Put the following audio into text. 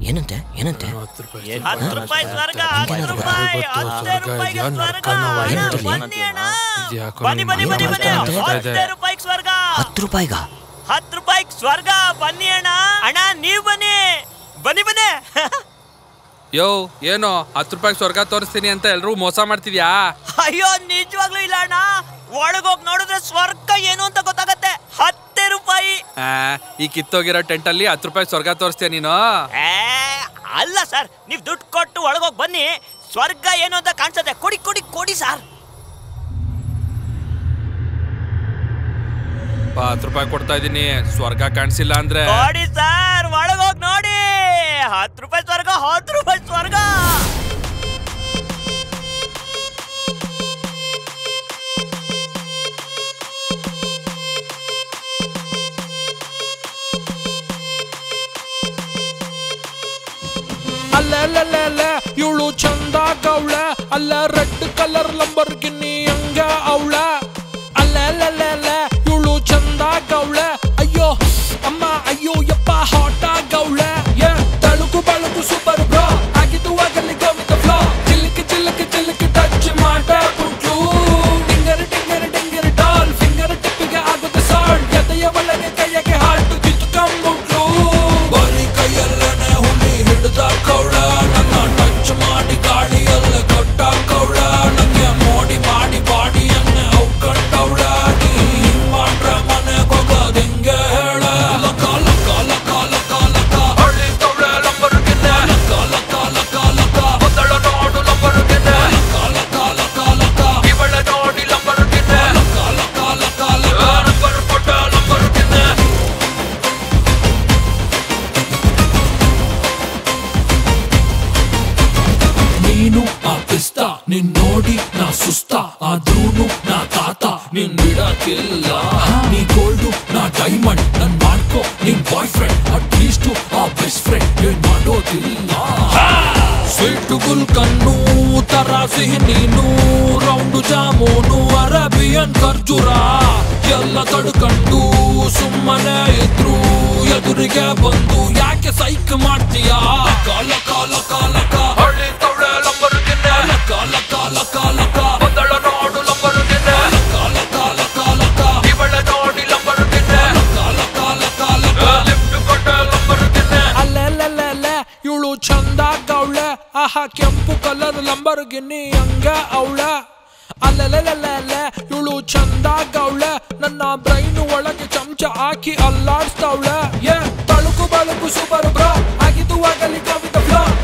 ಏನಂತೆ ಏನಂತೆ ಹತ್ತು ರೂಪಾಯಿ ಹತ್ತು ರೂಪಾಯಿ ಸ್ವರ್ಗ ಹತ್ತು ರೂಪಾಯಿ ಹತ್ತೇ ರೂಪಾಯಿಗೆ ಸ್ವರ್ಗ ಅಣ್ಣ, ಬನ್ನಿ ಅಣ್ಣ ಇದ್ಯಾಕೋ ಬನ್ನಿ ಬನ್ನಿ ನಿಮ್ಗೆ ಬನ್ನಿ ಬನ್ನಿ ಗೊತ್ತಾಗ್ತಾ ಇದೆ. ಹತ್ತೇ ರೂಪಾಯಿಗೆ ಸ್ವರ್ಗ ಹತ್ತು ರೂಪಾಯಿಗ ಹತ್ತು ರೂಪಾಯಿಗೆ ಸ್ವರ್ಗ ಬನ್ನಿ ಅಣ್ಣ ಅಣ್ಣ ನೀವ್ ಬನ್ನಿ ಬನ್ನಿ ಬನ್ನಿ ಯೋ ಏನೋ ಹತ್ತು ರೂಪಾಯಿ ಸ್ವರ್ಗ ತೋರಿಸ್ತೀನಿ ಅಂತ ಎಲ್ರೂ ಮೋಸ ಮಾಡ್ತಿದ್ಯಾ ಅಯ್ಯೋ ನಿಜವಾಗ್ಲೂ ಇಲ್ಲ ಅಣ್ಣ ಒಳಗೋಗ್ ನೋಡಿದ್ರೆ ಸ್ವರ್ಗ ಏನು ಅಂತ ಗೊತ್ತಾಗತ್ತೆ ಹತ್ತೇ ರೂಪಾಯಿ ಆ, ಈ ಕಿತ್ತೋಗಿರೋ ಟೆಂಟ್ ಅಲ್ಲಿ ಹತ್ತು ರೂಪಾಯಿ ಸ್ವರ್ಗ ತೋರಿಸ್ತೀಯ ನೀನು ಏ, ಅಲ್ಲ ಸರ್ ನೀವ್ ದುಡ್ಡು ಕೊಟ್ಟು ಒಳಗೋಗ್ ಬನ್ನಿ ಸ್ವರ್ಗ ಏನು ಅಂತ ಕಾಣಿಸುತ್ತೆ ಕೊಡಿ ಕೊಡಿ ಕೊಡಿ ಸರ್ ಬಾ, ಹತ್ತು ರೂಪಾಯಿ ಕೊಡ್ತಾ ಇದೀನಿ ಸ್ವರ್ಗ ಕಾಣಿಸಿಲ್ಲ ಅಂದ್ರೆ ನೋಡಿ ಸರ್ ಒಳಗೋಗ್ ನೋಡಿ ಹತ್ತು ರೂಪಾಯಿ ಸ್ವರ್ಗ ಹತ್ತು ರೂಪಾಯಿ ಸ್ವರ್ಗ ಅಲ್ಲ ಇವಳು ಚಂದ ಗೌಳ ಅಲ್ಲ ರೆಡ್ ಕಲರ್ ಲಂಬರ್ ಗಿನ್ನಿ ಹಂಗ ಅವಳ ಅಲ್ಲ ಅಲ್ಲ ಇವಳು ಚಂದ ಗೌಳ ಅಯ್ಯೋ ಅಮ್ಮ ಅಯ್ಯೋ ಯಪ್ಪ ಹಾಟ ಗೌಳ ಏ ತಳುಕು ಬಳುಕು ಸೂಪರ್ ಬ್ರೋ ಆಗಿದ್ದು ಆಗಲಿ ಗೋವಿಂದ ಫ್ಲೋ ಚಿಲ್ಕ ಚಿಲ್ಕ ಚಿಲ್ಕ ಟಚ್ ಮಾಡ ಬಿಟ್ಲು ಡಿಂಗರ್ ಡಿಂಗರ್ ಡಿಂಗರ್ ಡಾಲ್ ಫಿಂಗರ್ ಟಿಪ್ಪಿಗೆ ಆಗುತ್ತೆ ಸಾಲ್ಟ್ ಎದೆಯ ಒಳಗೆ ಕೈಯಗೆ ಹಾಟು ಕಿತ್ತುಕೊಂಡ್ಬಿಟ್ಲು ಬರೀ ಕೈಯಲ್ಲನೆ ಹುಲಿ ಹಿಡಿದ ಕೌಳ ನನ್ನ ಟಚ್ ಮಾಡಿ ಗಾಳಿಯಲ್ಲ ಕೊಟ್ಟ ಕೌಳ ನಂಗೆ ಮೋಡಿ ಮಾಡಿ ಬಾಡಿಯನ್ನೇ ಅವ್ಕಂಡವಳ ನೀ ಮಾಡ್ರ ಮನೆ ಹೋಗೋದಿಂಗೆ ಹೇಳ ಲಕ ಲಕ ಲಕ ಲಕ ಲಕ ಹಳ್ಳಿ ಕೌಳ ಲಂಬರ್ಗಿನ್ನೆ ಲಕ ಲಕ ಲಕ ಲಕ ಒತ್ತಡ ನೋಡು ಲಂಬರ್ಗಿನ್ನೆ ಲಕ ಲಕ ಲಕ ಲಕ ಇವಳ ನೋಡಿ ಲಂಬರ್ಗಿನ್ನೆ ಲಕ ಲಕ ಲಕ ಲಕ ನಂಬರ್ ಕೊಟ್ಟ ಲಂಬರ್ಗಿನ್ನೆ ನೀನು ಆ ಪಿಸ್ತ ನಿನ್ ನೋಡಿ ನಾ ಸುಸ್ತ ಆದ್ರೂನು ನಾ ತಾತ ನಿನ್ ಬಿಡಕ್ಕಿಲ್ಲ ನೀ ಗೋಲ್ಡು ನಾ ಡೈಮಂಡ್ ನನ್ ಮಾಡ್ಕೋ ನಿನ್ ಬಾಯ್ ಫ್ರೆಂಡ್ ಅಟ್ಲೀಸ್ಟ್ ಆ ಬೆಸ್ಟ್ ಫ್ರೆಂಡ್ ಏನ್ ಮಾಡೋದಿಲ್ಲ ಸ್ವೀಟ್ ಗುಲ್ ಕಣ್ಣು ತರ ಸಿಹಿ ನೀನು ರೌಂಡು ಜಾಮೂನು ಅರೇಬಿಯನ್ ಖರ್ಜೂರ ಎಲ್ಲ ತಡ್ಕಂಡು ಸುಮ್ಮನೆ ಇದ್ರು ಎದುರಿಗೆ ಬಂದು ಯಾಕೆ ಸೈಕ್ ಮಾಡ್ತೀಯಾ ಕಾಲ ಕಾಲ ಕಾಲ ಹಳ್ಳಿ ತವಳೆ ಲಂಬರುಗಿನ್ನೆ ಕಾಲ ಕಾಲ ಕಾಲ ಬಂದಳ ನೋಡು ಲಂಬರುಗಿನ್ನೆ ಕಾಲ ಕಾಲ ಕಾಲ ಇವಳ ನೋಡಿ ಲಂಬರುಗಿನ್ನೆ ಕಾಲ ಕಾಲ ಕಾಲ ಲಿಫ್ಟ್ ಕೊಟ್ಟ ಲಂಬರುಗಿನ್ನೆ ಅಲ್ಲೆಲ್ಲೆಲ್ಲೆಲ್ಲೆ ಇವಳು ಚಂದ ಗೌಳೆ ಆಹಾ ಕೆಂಪು ಕಲರ್ ಲಂಬರ್ಗಿನ್ನಿ ಹಂಗ ಅವಳ ಅಲ್ಲೆಲ್ಲೆಲ್ಲೆಲ್ಲೆ ಇವಳು ಚಂದ ಗೌಳೆ ನನ್ನ ಬ್ರೈನ್ ಒಳಗೆ ಚಮಚ ಹಾಕಿ ಅಲ್ಲಾಡ್ಸ್ತಾವಳೆ ಏ ತಳುಕು ಬಳುಕು ಸೂಪರ್ ಬ್ರೋ ಆಗಿದ್ದು ಆಗಲಿ ಕವಿತ ಫ್ಲೋ